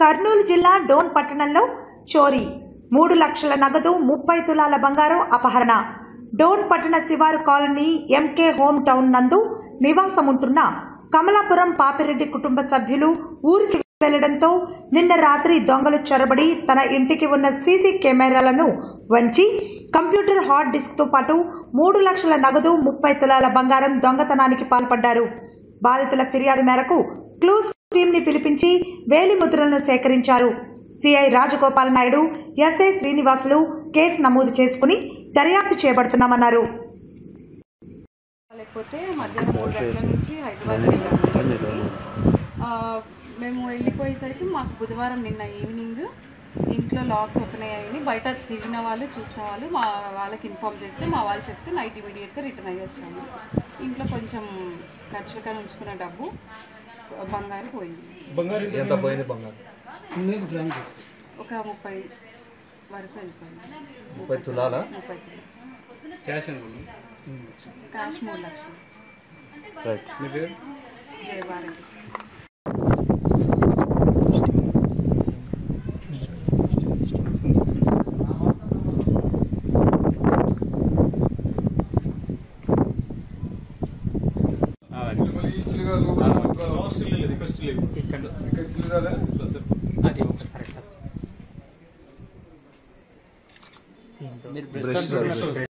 కర్నూలు జిల్లా డోన్ పట్టణంలో చోరీ మూడు లక్షల నగదు ముప్పై తులాల బంగారం అపహరణ డోన్ పట్టణ శివారు కాలనీ ఎంకే హోమ్ టౌన్ నందు నివాసముంటున్న కమలాపురం పాపిరెడ్డి కుటుంబ సభ్యులు ఊరికి వెళ్లడంతో నిన్న రాత్రి దొంగలు చొరబడి తన ఇంటికి ఉన్న సీసీ కెమెరాలను వంచి కంప్యూటర్ హార్డ్ డిస్క్తో పాటు మూడు లక్షల నగదు ముప్పై తులాల బంగారం దొంగతనానికి పాల్పడ్డారు బాధితుల ఫిర్యాదు మేరకు క్లూస్ టీంని పిలిపించి వేలి ముద్రలను సేకరించారు CI Rajagopal Naidu SI Srinivasulu case నమోదు చేసుకుని దర్యాప్తు చేపడుతున్నామన్నారు లేకపోతే మధ్యాహ్నం మూడు గంటల నుంచి హైదరాబాద్ వెళ్ళాము ఆ, మేము వెళ్ళిపోయేసరికి మాకు బుధవారం నిన్న ఈవినింగ్ ఇంట్లో లాక్స్ ఓపెన్ అయ్యాయని బయట తిరిగిన వాళ్ళు చూసిన వాళ్ళు మా వాళ్ళకి ఇన్ఫామ్ చేస్తే మా వాళ్ళు చెప్తే నైట్ ఇమీడియట్గా రిటర్న్ అయ్యి వచ్చాము ఇంట్లో కొంచెం ఖర్చులుగా ఉంచుకున్న డబ్బు బంగారు పోయింది ఎంత పోయింది బంగారు ఉండేది ఫ్రాంక్ ఒక ముప్పై వరకు వెళ్ళిపోయింది ముప్పై తులాల ముప్పై తులాలు. క్యాష్ ఎంత క్యాష్ మూడు లక్షలు రైట్ మీ పేరు జయభారతి ఇక్కడ అది ఒకసారి మీరు బ్రష్